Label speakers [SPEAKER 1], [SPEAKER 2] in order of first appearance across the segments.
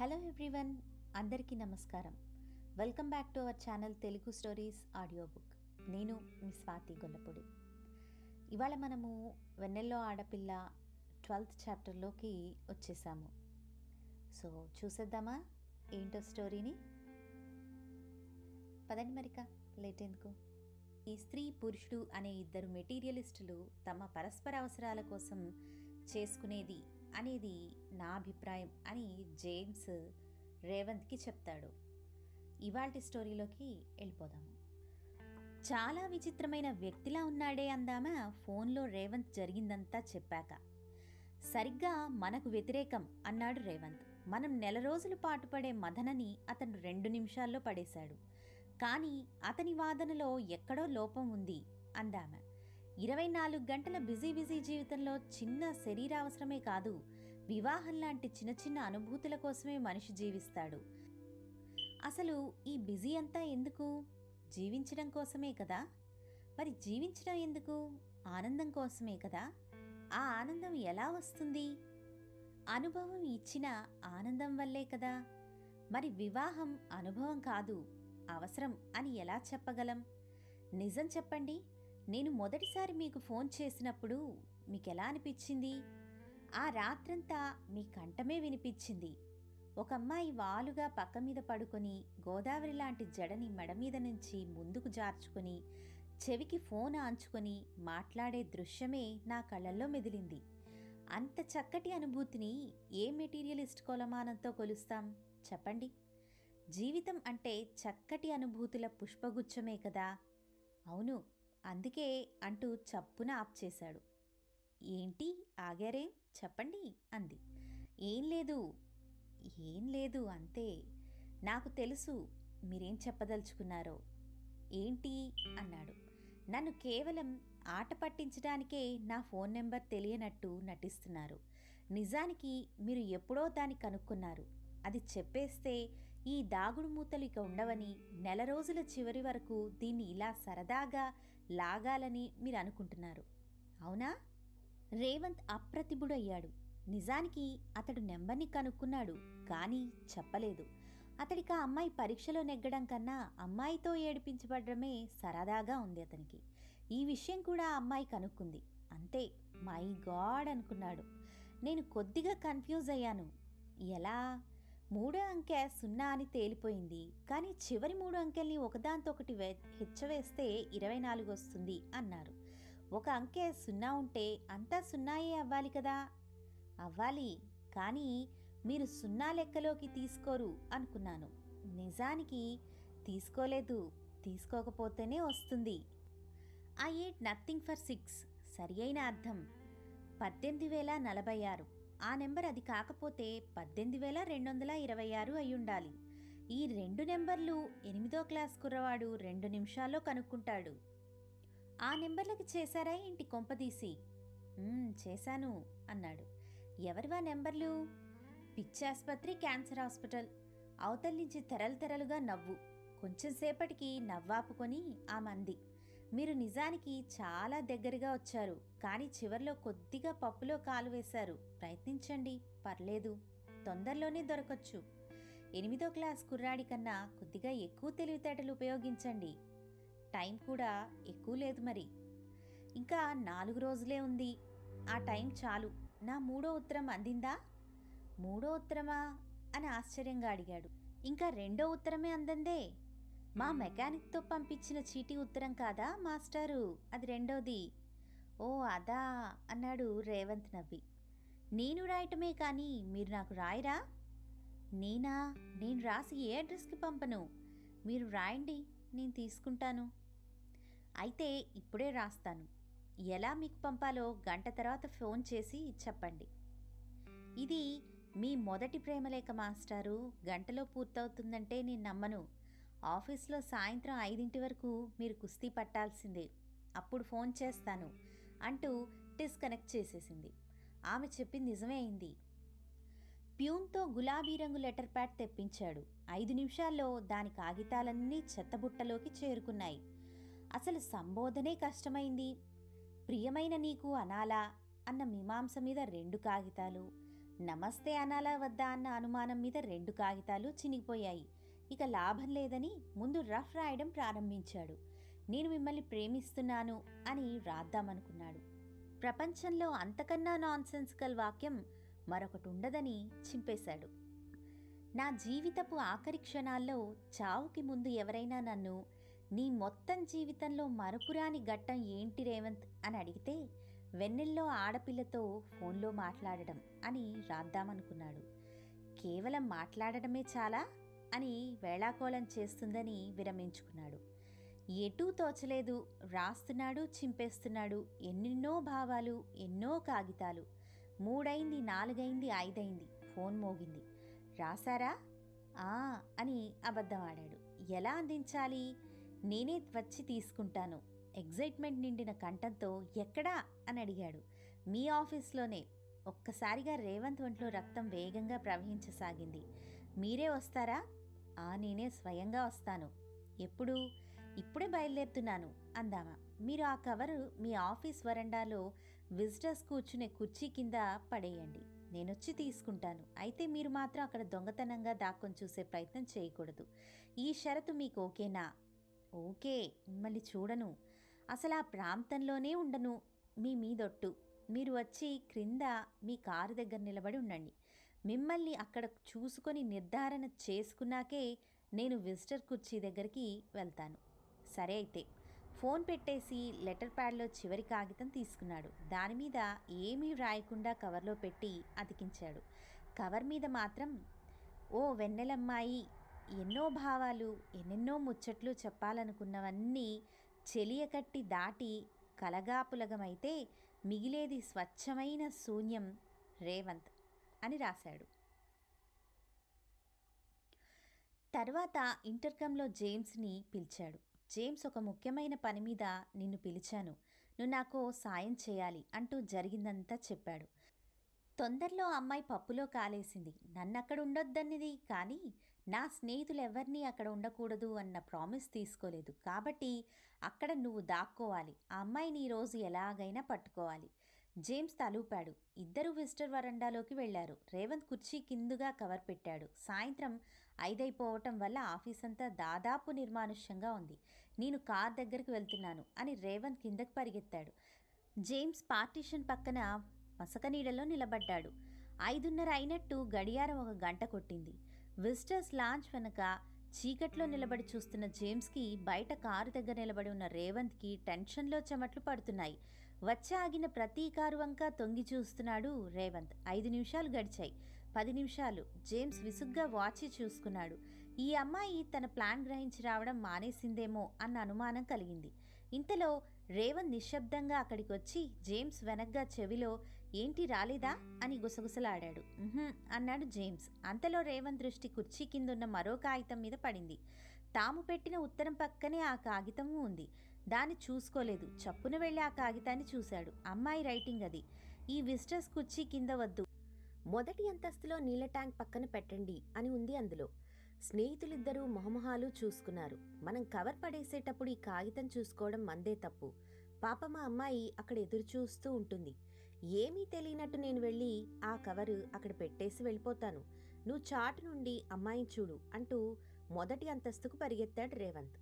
[SPEAKER 1] hello everyone అందరికీ నమస్కారం welcome back to our channel Telugu stories audio book నేను మీ స్వాతి గొల్లపూడి ఇవాళ మనము వెన్నెల్లో ఆడపిల్ల ట్వెల్త్ చాప్టర్లోకి వచ్చేసాము సో చూసేద్దామా ఏంటో స్టోరీని పదండి మరిక లేట్ ఎందుకు ఈ స్త్రీ పురుషుడు అనే ఇద్దరు మెటీరియలిస్టులు తమ పరస్పర అవసరాల కోసం చేసుకునేది అనేది నా అభిప్రాయం అని జేమ్స్ రేవంత్కి చెప్తాడు ఇవాల్టి స్టోరీలోకి వెళ్ళిపోదాము చాలా విచిత్రమైన వ్యక్తిలా ఉన్నాడే అందామా ఫోన్లో రేవంత్ జరిగిందంతా చెప్పాక సరిగ్గా మనకు వ్యతిరేకం అన్నాడు రేవంత్ మనం నెల రోజులు పాటుపడే మదనని అతను రెండు నిమిషాల్లో పడేశాడు కానీ అతని వాదనలో ఎక్కడో లోపం ఉంది అందామె ఇరవై నాలుగు గంటల బిజీ బిజీ జీవితంలో చిన్న శరీరావసరమే కాదు వివాహం లాంటి చిన్న చిన్న అనుభూతుల కోసమే మనిషి జీవిస్తాడు అసలు ఈ బిజీ అంతా ఎందుకు జీవించడం కోసమే కదా మరి జీవించడం ఎందుకు ఆనందం కోసమే కదా ఆ ఆనందం ఎలా వస్తుంది అనుభవం ఇచ్చిన ఆనందం వల్లే కదా మరి వివాహం అనుభవం కాదు అవసరం అని ఎలా చెప్పగలం నిజం చెప్పండి నేను మొదటిసారి మీకు ఫోన్ చేసినప్పుడు మీకెలా అనిపించింది ఆ రాత్రంతా మీ కంఠమే వినిపించింది ఒక అమ్మాయి వాలుగా పక్క మీద పడుకొని గోదావరి లాంటి జడని మెడ మీద నుంచి ముందుకు జార్చుకొని చెవికి ఫోన్ ఆంచుకొని మాట్లాడే దృశ్యమే నా కళ్ళల్లో మెదిలింది అంత చక్కటి అనుభూతిని ఏ మెటీరియలిస్ట్ కొలమానంతో కొలుస్తాం చెప్పండి జీవితం అంటే చక్కటి అనుభూతుల పుష్పగుచ్చమే కదా అవును అందుకే అంటూ చప్పున ఆప్ చేశాడు ఏంటి ఆగారేం చెప్పండి అంది ఏం లేదు ఏం లేదు అంతే నాకు తెలుసు మీరేం చెప్పదలుచుకున్నారో ఏంటి అన్నాడు నన్ను కేవలం ఆట పట్టించడానికే నా ఫోన్ నెంబర్ తెలియనట్టు నటిస్తున్నారు నిజానికి మీరు ఎప్పుడో దాన్ని కనుక్కున్నారు అది చెప్పేస్తే ఈ దాగుడు మూతలు ఇక ఉండవని నెల రోజుల చివరి వరకు దీన్ని ఇలా సరదాగా లాగాలని మీరు అనుకుంటున్నారు అవునా రేవంత్ అప్రతిభుడయ్యాడు నిజానికి అతడు నెంబర్ని కనుక్కున్నాడు కానీ చెప్పలేదు అతడికి ఆ అమ్మాయి పరీక్షలో నెగ్గడం కన్నా అమ్మాయితో ఏడిపించబడమే సరదాగా ఉంది అతనికి ఈ విషయం కూడా ఆ అమ్మాయి కనుక్కుంది అంతే మై గాడ్ అనుకున్నాడు నేను కొద్దిగా కన్ఫ్యూజ్ అయ్యాను ఎలా మూడో అంకె సున్నా అని తేలిపోయింది కానీ చివరి మూడు అంకెల్ని ఒకదాంతో ఒకటి హెచ్చవేస్తే ఇరవై నాలుగు వస్తుంది అన్నారు ఒక అంకె సున్నా ఉంటే అంతా సున్నాయే అవ్వాలి కదా అవ్వాలి కానీ మీరు సున్నా లెక్కలోకి తీసుకోరు అనుకున్నాను నిజానికి తీసుకోలేదు తీసుకోకపోతేనే వస్తుంది I ate nothing for six సరి అయిన అర్థం పద్దెనిమిది వేల నలభై ఆరు ఆ నెంబర్ అది కాకపోతే పద్దెనిమిది వేల రెండు వందల ఇరవై ఆరు అయ్యుండాలి ఈ రెండు నెంబర్లు ఎనిమిదో క్లాస్ కుర్రవాడు రెండు నిమిషాల్లో కనుక్కుంటాడు ఆ నెంబర్లకి చేశారా ఏంటి కొంపదీసి "మ్మ్, చేశాను అన్నాడు ఎవరివా నెంబర్లు పిచ్చాసుపత్రి క్యాన్సర్ హాస్పిటల్ అవతల నుంచి తెరలు తెరలుగా నవ్వు కొంచెం సేపటికి నవ్వాపుకొని ఆ మంది మీరు నిజానికి చాలా దగ్గరగా వచ్చారు కానీ చివర్లో కొద్దిగా పప్పులో కాలు వేశారు ప్రయత్నించండి పర్లేదు తొందరలోనే దొరకొచ్చు ఎనిమిదో క్లాస్ కుర్రాడి కన్నా కొద్దిగా ఎక్కువ తెలివితేటలు ఉపయోగించండి టైం కూడా ఎక్కువ లేదు మరి ఇంకా నాలుగు రోజులే ఉంది ఆ టైం చాలు నా మూడో ఉత్తరం అందిందా మూడో ఉత్తరమా అని ఆశ్చర్యంగా అడిగాడు ఇంకా రెండో ఉత్తరమే అందందే మా మెకానిక్తో పంపించిన చీటీ ఉత్తరం కాదా మాస్టారు అది రెండోది ఓ అదా అన్నాడు రేవంత్ నవ్వి నేను రాయటమే కానీ మీరు నాకు రాయరా నేనా నేను రాసి ఏ అడ్రస్కి పంపను మీరు రాయండి నేను తీసుకుంటాను అయితే ఇప్పుడే రాస్తాను ఎలా మీకు పంపాలో గంట తర్వాత ఫోన్ చేసి చెప్పండి ఇది మీ మొదటి ప్రేమలేఖ మాస్టారు గంటలో పూర్తవుతుందంటే నేను నమ్మను ఆఫీస్లో సాయంత్రం ఐదింటి వరకు మీరు కుస్తీ పట్టాల్సిందే అప్పుడు ఫోన్ చేస్తాను అంటూ డిస్కనెక్ట్ చేసేసింది ఆమె చెప్పింది నిజమే అయింది ప్యూన్తో గులాబీ రంగు లెటర్ ప్యాడ్ తెప్పించాడు ఐదు నిమిషాల్లో దాని కాగితాలన్నీ చెత్తబుట్టలోకి చేరుకున్నాయి అసలు సంబోధనే కష్టమైంది ప్రియమైన నీకు అనాలా అన్న మీమాంస మీద రెండు కాగితాలు నమస్తే అనాలా వద్దా అన్న అనుమానం మీద రెండు కాగితాలు చినిగిపోయాయి ఇక లాభం లేదని ముందు రఫ్ రాయడం ప్రారంభించాడు నేను మిమ్మల్ని ప్రేమిస్తున్నాను అని రాద్దామనుకున్నాడు ప్రపంచంలో అంతకన్నా నాన్సెన్సికల్ వాక్యం మరొకటి ఉండదని చింపేశాడు నా జీవితపు ఆఖరి క్షణాల్లో చావుకి ముందు ఎవరైనా నన్ను నీ మొత్తం జీవితంలో మరపురాని ఘట్టం ఏంటి రేవంత్ అని అడిగితే వెన్నెల్లో ఆడపిల్లతో ఫోన్లో మాట్లాడడం అని రాద్దామనుకున్నాడు కేవలం మాట్లాడడమే చాలా అని వేళాకోళం చేస్తుందని విరమించుకున్నాడు ఎటూ తోచలేదు రాస్తున్నాడు చింపేస్తున్నాడు ఎన్నెన్నో భావాలు ఎన్నో కాగితాలు మూడైంది నాలుగైంది ఐదైంది ఫోన్ మోగింది రాశారా ఆ అని అబద్ధం ఆడాడు ఎలా అందించాలి నేనే వచ్చి తీసుకుంటాను ఎగ్జైట్మెంట్ నిండిన కంఠంతో ఎక్కడా అని అడిగాడు మీ ఆఫీస్లోనే ఒక్కసారిగా రేవంత్ ఒంట్లో రక్తం వేగంగా ప్రవహించసాగింది మీరే వస్తారా ఆ నేనే స్వయంగా వస్తాను ఎప్పుడు ఇప్పుడే బయలుదేరుతున్నాను అందామా మీరు ఆ కవరు మీ ఆఫీస్ వరండాలో విజిటర్స్ కూర్చునే కుర్చీ కింద పడేయండి నేనొచ్చి తీసుకుంటాను అయితే మీరు మాత్రం అక్కడ దొంగతనంగా దాక్కొని చూసే ప్రయత్నం చేయకూడదు ఈ షరతు మీకు ఓకేనా ఓకే మిమ్మల్ని చూడను అసలు ఆ ప్రాంతంలోనే ఉండను మీ మీదొట్టు మీరు వచ్చి క్రింద మీ కారు దగ్గర నిలబడి ఉండండి మిమ్మల్ని అక్కడ చూసుకొని నిర్ధారణ చేసుకున్నాకే నేను విజిటర్ కుర్చీ దగ్గరికి వెళ్తాను సరే అయితే ఫోన్ పెట్టేసి లెటర్ ప్యాడ్లో చివరి కాగితం తీసుకున్నాడు దాని మీద ఏమీ వ్రాయకుండా కవర్లో పెట్టి అతికించాడు కవర్ మీద మాత్రం ఓ వెన్నెలమ్మాయి ఎన్నో భావాలు ఎన్నెన్నో ముచ్చట్లు చెప్పాలనుకున్నవన్నీ చెలియకట్టి దాటి కలగాపులగమైతే మిగిలేది స్వచ్ఛమైన శూన్యం రేవంత్ అని రాశాడు తర్వాత ఇంటర్కమ్లో జేమ్స్ని పిలిచాడు జేమ్స్ ఒక ముఖ్యమైన పని మీద నిన్ను పిలిచాను నువ్వు నాకు సాయం చేయాలి అంటూ జరిగిందంతా చెప్పాడు తొందరలో అమ్మాయి పప్పులో కాలేసింది నన్ను అక్కడ ఉండొద్దన్నది కానీ నా స్నేహితులు ఎవరినీ అక్కడ ఉండకూడదు అన్న ప్రామిస్ తీసుకోలేదు కాబట్టి అక్కడ నువ్వు దాక్కోవాలి ఆ అమ్మాయిని ఈరోజు ఎలాగైనా పట్టుకోవాలి జేమ్స్ తలూపాడు ఇద్దరు విజిటర్ వరండాలోకి వెళ్లారు రేవంత్ కుర్చీ కిందుగా కవర్ పెట్టాడు సాయంత్రం ఐదైపోవటం వల్ల ఆఫీస్ అంతా దాదాపు నిర్మానుష్యంగా ఉంది నేను కార్ దగ్గరికి వెళ్తున్నాను అని రేవంత్ కిందకు పరిగెత్తాడు జేమ్స్ పార్టీషన్ పక్కన మసక నీడలో నిలబడ్డాడు ఐదున్నర అయినట్టు గడియారం ఒక గంట కొట్టింది విజిటర్స్ లాంచ్ వెనక చీకట్లో నిలబడి చూస్తున్న జేమ్స్కి బయట కారు దగ్గర నిలబడి ఉన్న రేవంత్కి టెన్షన్లో చెమట్లు పడుతున్నాయి వచ్చి ఆగిన ప్రతి కారు వంక తొంగి చూస్తున్నాడు రేవంత్ ఐదు నిమిషాలు గడిచాయి పది నిమిషాలు జేమ్స్ విసుగ్గా వాచి చూసుకున్నాడు ఈ అమ్మాయి తన ప్లాన్ గ్రహించి రావడం మానేసిందేమో అన్న అనుమానం కలిగింది ఇంతలో రేవంత్ నిశ్శబ్దంగా అక్కడికి వచ్చి జేమ్స్ వెనగ్గా చెవిలో ఏంటి రాలేదా అని గుసగుసలాడాడు "ఉహుం," అన్నాడు జేమ్స్ అంతలో రేవంత్ దృష్టి కుర్చీ కిందున్న మరో కాగితం మీద పడింది తాము పెట్టిన ఉత్తరం పక్కనే ఆ కాగితము ఉంది దాన్ని చూసుకోలేదు చప్పున వెళ్ళి ఆ కాగితాన్ని చూశాడు అమ్మాయి రైటింగ్ అది ఈ విజిటర్స్ కుర్చీ కింద వద్దు
[SPEAKER 2] మొదటి అంతస్తులో నీళ్ళ ట్యాంక్ పక్కన పెట్టండి అని ఉంది అందులో స్నేహితులిద్దరూ మొహమొహాలు చూసుకున్నారు మనం కవర్ పడేసేటప్పుడు ఈ కాగితం చూసుకోవడం మందే తప్పు పాప మా అమ్మాయి అక్కడ ఎదురు చూస్తూ ఉంటుంది ఏమీ తెలియనట్టు నేను వెళ్ళి ఆ కవరు అక్కడ పెట్టేసి వెళ్ళిపోతాను నువ్వు చాటు నుండి అమ్మాయిని చూడు అంటూ మొదటి అంతస్తుకు పరిగెత్తాడు రేవంత్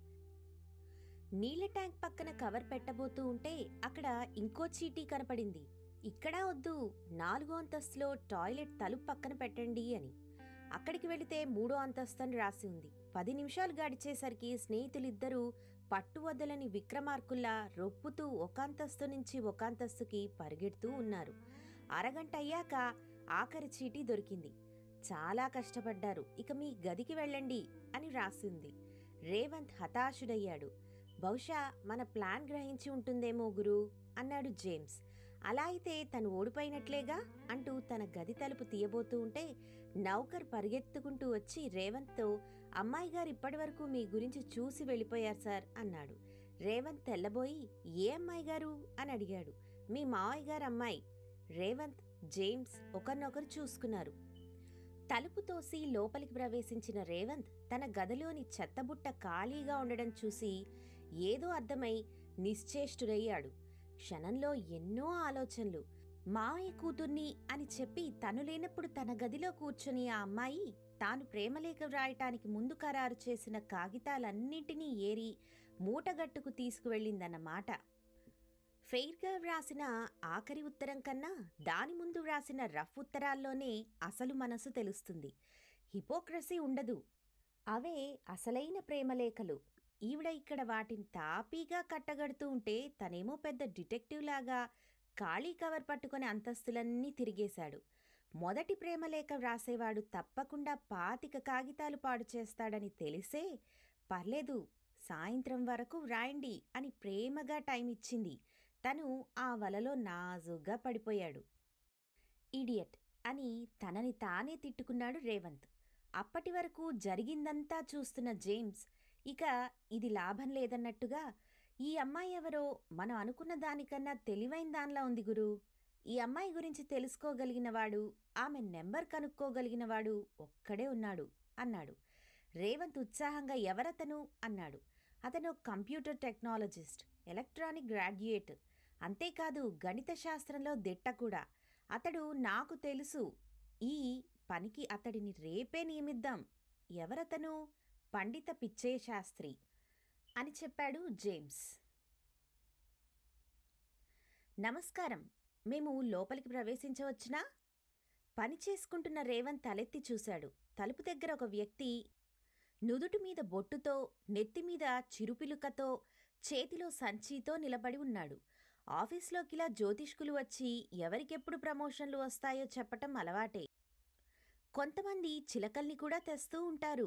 [SPEAKER 2] నీళ్ళ ట్యాంక్ పక్కన కవర్ పెట్టబోతూ ఉంటే అక్కడ ఇంకో చీటీ కనపడింది ఇక్కడా వద్దు నాలుగో అంతస్తులో టాయిలెట్ తలుపు పక్కన పెట్టండి అని అక్కడికి వెళితే మూడో అంతస్తు అని రాసి ఉంది పది నిమిషాలు గడిచేసరికి స్నేహితులిద్దరూ పట్టు వదలని విక్రమార్కుల్లా రొప్పుతూ ఒక అంతస్తు నుంచి ఒక అంతస్తుకి పరిగెడుతూ ఉన్నారు అరగంట అయ్యాక ఆఖరి చీటీ దొరికింది చాలా కష్టపడ్డారు ఇక మీ గదికి వెళ్ళండి అని రాసింది రేవంత్ హతాశుడయ్యాడు బహుశా మన ప్లాన్ గ్రహించి ఉంటుందేమో గురు అన్నాడు జేమ్స్ అలా అయితే తను ఓడిపోయినట్లేగా అంటూ తన గది తలుపు తీయబోతూ ఉంటే నౌకర్ పరిగెత్తుకుంటూ వచ్చి రేవంత్తో అమ్మాయి గారు ఇప్పటివరకు మీ గురించి చూసి వెళ్ళిపోయారు సార్ అన్నాడు రేవంత్ తెల్లబోయి ఏ అమ్మాయి గారు అని అడిగాడు మీ మావయ్య గారు అమ్మాయి రేవంత్ జేమ్స్ ఒకరినొకరు చూసుకున్నారు తలుపు తోసి లోపలికి ప్రవేశించిన రేవంత్ తన గదిలోని చెత్తబుట్ట ఖాళీగా ఉండడం చూసి ఏదో అర్థమై నిశ్చేష్టుడయ్యాడు క్షణంలో ఎన్నో ఆలోచనలు మావయ్య కూతుర్ని అని చెప్పి తను లేనప్పుడు తన గదిలో కూర్చుని ఆ అమ్మాయి తాను ప్రేమలేఖ వ్రాయటానికి ముందు ఖరారు చేసిన కాగితాలన్నింటినీ ఏరి మూటగట్టుకు తీసుకువెళ్ళిందన్నమాట ఫెయిర్గా వ్రాసిన ఆఖరి ఉత్తరం కన్నా దాని ముందు వ్రాసిన రఫ్ ఉత్తరాల్లోనే అసలు మనసు తెలుస్తుంది హిపోక్రసీ ఉండదు అవే అసలైన ప్రేమలేఖలు ఈవిడ ఇక్కడ వాటిని తాపీగా కట్టగడుతూ ఉంటే తనేమో పెద్ద డిటెక్టివ్ లాగా ఖాళీ కవర్ పట్టుకొని అంతస్తులన్నీ తిరిగేశాడు మొదటి ప్రేమలేఖ వ్రాసేవాడు తప్పకుండా పాతిక కాగితాలు పాడు చేస్తాడని తెలిసే పర్లేదు సాయంత్రం వరకు వ్రాయండి అని ప్రేమగా టైం ఇచ్చింది తను ఆ వలలో నాజుగా పడిపోయాడు ఇడియట్ అని తనని తానే తిట్టుకున్నాడు రేవంత్ అప్పటి వరకు జరిగిందంతా చూస్తున్న జేమ్స్ ఇక ఇది లాభం లేదన్నట్టుగా ఈ అమ్మాయి ఎవరో మనం అనుకున్న దానికన్నా తెలివైన దానిలా ఉంది గురు ఈ అమ్మాయి గురించి తెలుసుకోగలిగినవాడు ఆమె నెంబర్ కనుక్కోగలిగినవాడు ఒక్కడే ఉన్నాడు అన్నాడు రేవంత్ ఉత్సాహంగా ఎవరతను అన్నాడు అతను కంప్యూటర్ టెక్నాలజిస్ట్ ఎలక్ట్రానిక్ గ్రాడ్యుయేట్ అంతేకాదు గణిత శాస్త్రంలో దిట్ట కూడా అతడు నాకు తెలుసు ఈ పనికి అతడిని రేపే నియమిద్దాం ఎవరతను పండిత పిచ్చయ్య శాస్త్రి అని చెప్పాడు జేమ్స్ నమస్కారం మేము లోపలికి ప్రవేశించవచ్చునా పని చేసుకుంటున్న రేవంత్ తలెత్తి చూశాడు తలుపు దగ్గర ఒక వ్యక్తి నుదుటి మీద బొట్టుతో నెత్తిమీద చిరుపిలుకతో చేతిలో సంచితో నిలబడి ఉన్నాడు ఆఫీస్లోకిలా జ్యోతిష్కులు వచ్చి ఎవరికెప్పుడు ప్రమోషన్లు వస్తాయో చెప్పటం అలవాటే కొంతమంది చిలకల్ని కూడా తెస్తూ ఉంటారు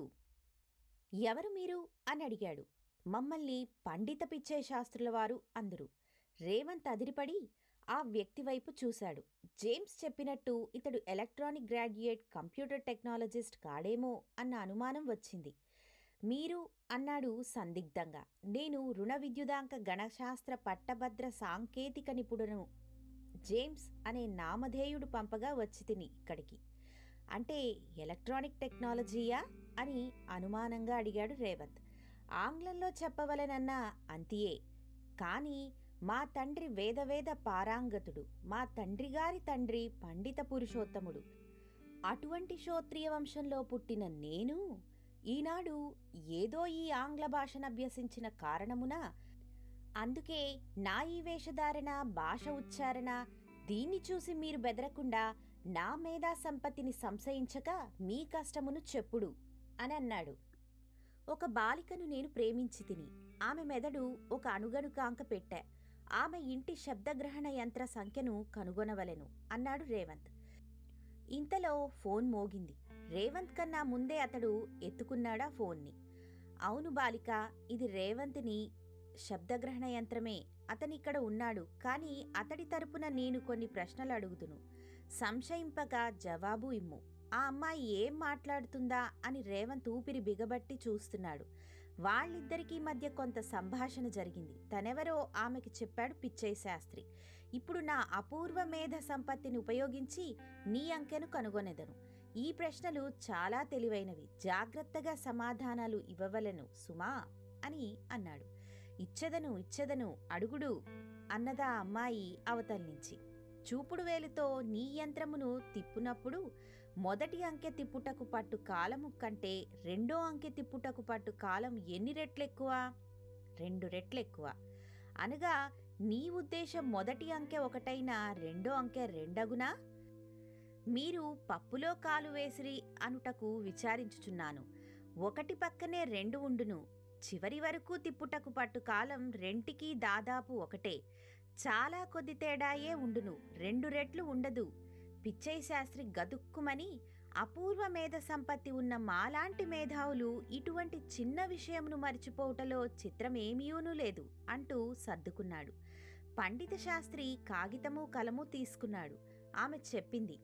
[SPEAKER 2] ఎవరు మీరు అని అడిగాడు మమ్మల్ని పండిత పిచ్చే శాస్త్రుల వారు అందరు రేవంత్ అదిరిపడి ఆ వ్యక్తి వైపు చూశాడు జేమ్స్ చెప్పినట్టు ఇతడు ఎలక్ట్రానిక్ గ్రాడ్యుయేట్ కంప్యూటర్ టెక్నాలజిస్ట్ కాడేమో అన్న అనుమానం వచ్చింది మీరు అన్నాడు సందిగ్ధంగా నేను రుణ విద్యుదాంక గణశాస్త్ర పట్టభద్ర సాంకేతిక నిపుణును జేమ్స్ అనే నామధేయుడు పంపగా వచ్చి తిని ఇక్కడికి అంటే ఎలక్ట్రానిక్ టెక్నాలజీయా అని అనుమానంగా అడిగాడు రేవంత్ ఆంగ్లంలో చెప్పవలెనన్నా అంతియే కానీ మా తండ్రి వేదవేద పారాంగతుడు మా తండ్రిగారి తండ్రి పండిత పురుషోత్తముడు అటువంటి క్షోత్రియ వంశంలో పుట్టిన నేను ఈనాడు ఏదో ఈ ఆంగ్ల భాషను అభ్యసించిన కారణమున అందుకే నా ఈ వేషధారణ భాష ఉచ్చారణ దీన్ని చూసి మీరు బెదరకుండా నా మేధా సంపత్తిని సంశయించక మీ కష్టమును చెప్పుడు అని అన్నాడు ఒక బాలికను నేను ప్రేమించి తిని ఆమె మెదడు ఒక అణుగణుకాంక పెట్టా ఆమె ఇంటి శబ్దగ్రహణ యంత్ర సంఖ్యను కనుగొనవలెను అన్నాడు రేవంత్ ఇంతలో ఫోన్ మోగింది రేవంత్ కన్నా ముందే అతడు ఎత్తుకున్నాడా ఫోన్ని అవును బాలిక ఇది రేవంత్ని శబ్దగ్రహణ యంత్రమే అతనిక్కడ ఉన్నాడు కానీ అతడి తరపున నేను కొన్ని ప్రశ్నలు అడుగుతును సంశయింపక జవాబు ఇమ్ము ఆ అమ్మాయి ఏం మాట్లాడుతుందా అని రేవంత్ ఊపిరి బిగబట్టి చూస్తున్నాడు వాళ్ళిద్దరికీ మధ్య కొంత సంభాషణ జరిగింది తనెవరో ఆమెకి చెప్పాడు పిచ్చయ్య శాస్త్రి ఇప్పుడు నా అపూర్వ మేధ సంపత్తిని ఉపయోగించి నీ అంకెను కనుగొనెదను ఈ ప్రశ్నలు చాలా తెలివైనవి జాగ్రత్తగా సమాధానాలు ఇవ్వవలెను సుమా అని అన్నాడు ఇచ్చెదను ఇచ్చెదను అడుగుడు అన్నదా అమ్మాయి అవతల నుంచి చూపుడు వేలుతో నీ యంత్రమును తిప్పునప్పుడు మొదటి అంకె తిప్పుటకు పట్టు కాలము కంటే రెండో అంకె తిప్పుటకు పట్టు కాలం ఎన్ని రెట్లెక్కువ రెండు రెట్లెక్కువ అనగా నీ ఉద్దేశం మొదటి అంకె ఒకటైనా రెండో అంకె రెండగునా మీరు పప్పులో కాలు వేసిరి అనుటకు విచారించుచున్నాను ఒకటి పక్కనే రెండు ఉండును చివరి వరకు తిప్పుటకు పట్టు కాలం రెంటికి దాదాపు ఒకటే చాలా కొద్ది తేడాయే ఉండును రెండు రెట్లు ఉండదు పిచ్చయ్య శాస్త్రి గదుక్కుమని అపూర్వ మేధ సంపత్తి ఉన్న మాలాంటి మేధావులు ఇటువంటి చిన్న విషయమును మరిచిపోవుటలో చిత్రమేమీయూనూ లేదు అంటూ సర్దుకున్నాడు పండిత శాస్త్రి కాగితము కలము తీసుకున్నాడు ఆమె చెప్పింది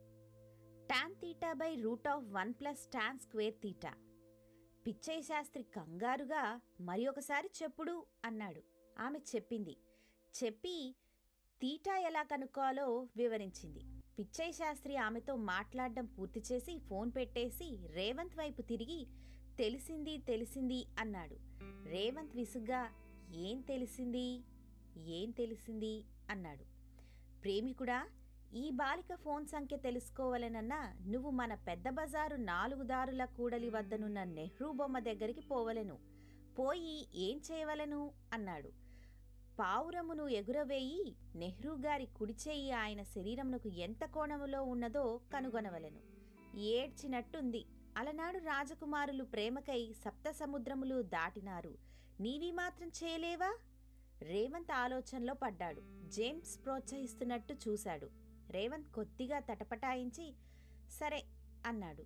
[SPEAKER 2] tan theta by root of one plus tan square theta Pichayya Sastry కంగారుగా మరి ఒకసారి చెప్పుడు అన్నాడు ఆమె చెప్పింది చెప్పి తీటా ఎలా కనుక్కోవాలో వివరించింది పిచ్చయ్య శాస్త్రి ఆమెతో మాట్లాడడం పూర్తి చేసి ఫోన్ పెట్టేసి రేవంత్ వైపు తిరిగి తెలిసింది తెలిసింది అన్నాడు రేవంత్ విసుగ్గా ఏం తెలిసింది ఏం తెలిసింది అన్నాడు ప్రేమికుడా ఈ బాలిక ఫోన్ సంఖ్య తెలుసుకోవలెనన్నా నువ్వు మన పెద్ద బజారు నాలుగు దారుల కూడలి వద్దనున్న నెహ్రూ బొమ్మ దగ్గరికి పోవలెను పోయి ఏం చేయవలెను అన్నాడు పావురమును ఎగురవేయి నెహ్రూ గారి కుడిచేయి ఆయన శరీరమునకు ఎంత కోణములో ఉన్నదో కనుగొనవలెను ఏడ్చినట్టుంది అలనాడు రాజకుమారులు ప్రేమకై సప్త సముద్రములు దాటినారు నీవి మాత్రం చేయలేవా రేవంత్ ఆలోచనలో పడ్డాడు జేమ్స్ ప్రోత్సహిస్తున్నట్టు చూశాడు రేవంత్ కొద్దిగా తటపటాయించి సరే అన్నాడు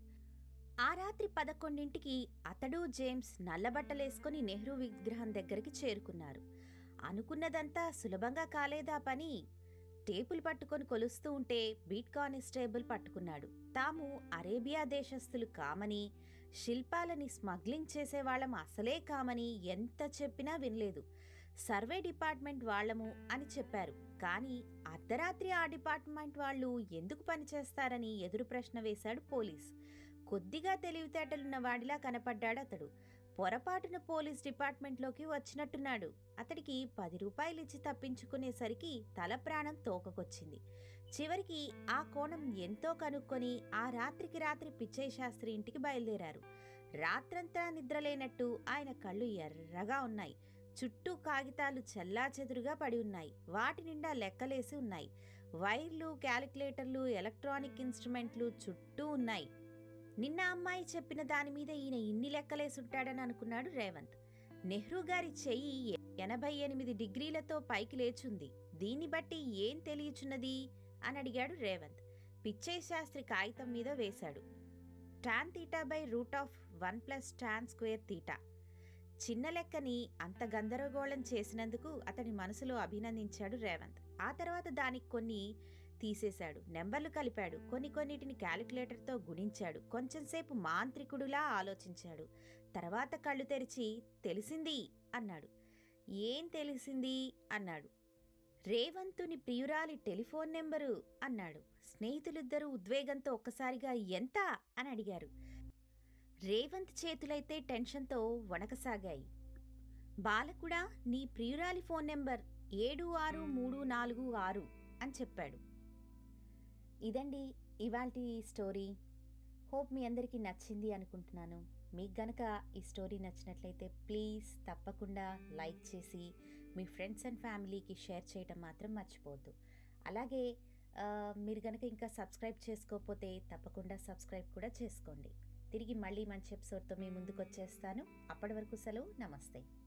[SPEAKER 2] ఆ రాత్రి పదకొండింటికి అతడు జేమ్స్ నల్లబట్టలేసుకుని నెహ్రూ విగ్రహం దగ్గరికి చేరుకున్నారు అనుకున్నదంతా సులభంగా కాలేదా పని టేపులు పట్టుకొని కొలుస్తూ ఉంటే బీట్ కానిస్టేబుల్ పట్టుకున్నాడు తాము అరేబియా దేశస్థులు కామని శిల్పాలని స్మగ్లింగ్ చేసేవాళ్ళం అసలే కామని ఎంత చెప్పినా వినలేదు సర్వే డిపార్ట్మెంట్ వాళ్ళము అని చెప్పారు కానీ అర్ధరాత్రి ఆ డిపార్ట్మెంట్ వాళ్ళు ఎందుకు పనిచేస్తారని ఎదురు ప్రశ్న వేశాడు పోలీస్ కొద్దిగా తెలివితేటలున్న వాడిలా కనపడ్డాడు అతడు పొరపాటున పోలీస్ డిపార్ట్మెంట్లోకి వచ్చినట్టున్నాడు అతడికి పది రూపాయలిచ్చి తప్పించుకునేసరికి తల ప్రాణం తోకకొచ్చింది చివరికి ఆ కోణం ఎంతో కనుక్కొని ఆ రాత్రికి రాత్రి పిచ్చయ్య శాస్త్రి ఇంటికి బయలుదేరారు రాత్రంతా నిద్రలేనట్టు ఆయన కళ్ళు ఎర్రగా ఉన్నాయి చుట్టూ కాగితాలు చెల్లాచెదురుగా పడి ఉన్నాయి వాటి నిండా లెక్కలేసి ఉన్నాయి వైర్లు క్యాలిక్యులేటర్లు ఎలక్ట్రానిక్ ఇన్స్ట్రుమెంట్లు చుట్టూ ఉన్నాయి నిన్న అమ్మాయి చెప్పిన దాని మీద ఈయన ఇన్ని లెక్కలేసుంటాడని అనుకున్నాడు రేవంత్ నెహ్రూ గారి చెయ్యి ఎనభై ఎనిమిది డిగ్రీలతో పైకి లేచుంది దీన్ని బట్టి ఏం తెలియచున్నది అని అడిగాడు రేవంత్ పిచ్చయ్య శాస్త్రి కాగితం మీద వేశాడు tan theta by root of one plus tan square theta చిన్న లెక్కని అంత గందరగోళం చేసినందుకు అతని మనసులో అభినందించాడు రేవంత్ ఆ తర్వాత దానికి కొన్ని తీసేశాడు నెంబర్లు కలిపాడు కొన్ని కొన్నిటిని క్యాలిక్యులేటర్తో గుణించాడు కొంచెంసేపు మాంత్రికుడులా ఆలోచించాడు తర్వాత కళ్ళు తెరిచి తెలిసింది అన్నాడు ఏం తెలిసింది అన్నాడు రేవంతుని ప్రియురాలి టెలిఫోన్ నెంబరు అన్నాడు స్నేహితులిద్దరూ ఉద్వేగంతో ఒక్కసారిగా ఎంత అని అడిగారు రేవంత్ చేతులైతే టెన్షన్తో వణకసాగాయి బాలకుడా నీ ప్రియురాలి ఫోన్ నెంబర్ ఏడు ఆరు మూడు నాలుగు ఆరు అని చెప్పాడు ఇదండి ఇవాల్టి స్టోరీ హోప్ మీ అందరికీ నచ్చింది అనుకుంటున్నాను మీకు గనక ఈ స్టోరీ నచ్చినట్లయితే ప్లీజ్ తప్పకుండా లైక్ చేసి మీ ఫ్రెండ్స్ అండ్ ఫ్యామిలీకి షేర్ చేయడం మాత్రం మర్చిపోవద్దు అలాగే ఆ, మీరు గనక ఇంకా సబ్స్క్రైబ్ చేసుకోకపోతే తప్పకుండా సబ్స్క్రైబ్ కూడా చేసుకోండి తిరిగి మళ్ళీ మంచి ఎపిసోడ్తో మీ ముందుకు వచ్చేస్తాను అప్పటి వరకు సెలవు నమస్తే